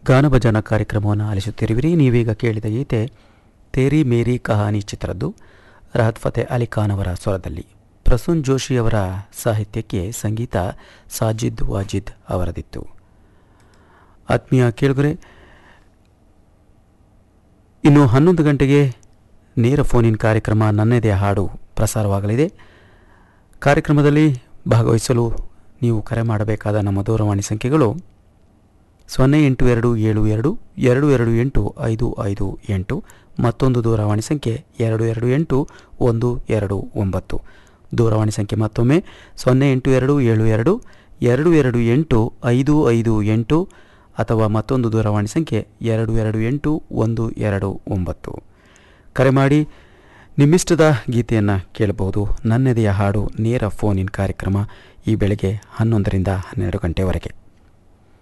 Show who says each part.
Speaker 1: ಗಾನಭಜನ ಕಾರ್ಯಕ್ರಮವನ್ನು ಆಲಿಸುತ್ತಿರುವಿರಿ ನೀವೀಗ ಕೇಳಿದ ಗೀತೆ ತೇರಿ ಮೇರಿ ಕಹಾನಿ ಚಿತ್ರದ್ದು ರಹತ್ ಫತೆ ಅಲಿ ಖಾನ್ ಅವರ ಸ್ವರದಲ್ಲಿ ಪ್ರಸೂನ್ ಜೋಶಿಯವರ ಸಾಹಿತ್ಯಕ್ಕೆ ಸಂಗೀತ ಸಾಜಿದ್ ವಾಜಿದ್ ಅವರದಿತ್ತು ಆತ್ಮೀಯ ಕೇಳುಗರೆ ಇನ್ನು ಹನ್ನೊಂದು ಗಂಟೆಗೆ ನೇರ ಫೋನಿನ್ ಕಾರ್ಯಕ್ರಮ ನನ್ನದೇ ಹಾಡು ಪ್ರಸಾರವಾಗಲಿದೆ ಕಾರ್ಯಕ್ರಮದಲ್ಲಿ ಭಾಗವಹಿಸಲು ನೀವು ಕರೆ ಮಾಡಬೇಕಾದ ನಮ್ಮ ದೂರವಾಣಿ ಸಂಖ್ಯೆಗಳು ಸೊನ್ನೆ ಎಂಟು ಎರಡು ಏಳು ಎರಡು ಎರಡು ಎರಡು ಎಂಟು ಐದು ಐದು ಎಂಟು ಮತ್ತೊಂದು ದೂರವಾಣಿ ಸಂಖ್ಯೆ ಎರಡು ಎರಡು ಎಂಟು ಒಂದು ಎರಡು ಒಂಬತ್ತು ದೂರವಾಣಿ ಸಂಖ್ಯೆ ಮತ್ತೊಮ್ಮೆ ಸೊನ್ನೆ ಎಂಟು ಎರಡು ಏಳು ಎರಡು ಎರಡು ಎರಡು ಎಂಟು ಐದು ಐದು ಎಂಟು ಅಥವಾ ಮತ್ತೊಂದು ದೂರವಾಣಿ ಸಂಖ್ಯೆ ಎರಡು ಎರಡು ಎಂಟು ಒಂದು ಎರಡು ಒಂಬತ್ತು ಕರೆ ಮಾಡಿ ನಿಮ್ಮಿಷ್ಟದ ಗೀತೆಯನ್ನು ಕೇಳಬಹುದು ನನ್ನೆದೆಯ ಹಾಡು ನೇರ ಫೋನ್ ಇನ್ ಕಾರ್ಯಕ್ರಮ ಈ ಬೆಳಗ್ಗೆ ಹನ್ನೊಂದರಿಂದ ಹನ್ನೆರಡು ಗಂಟೆವರೆಗೆ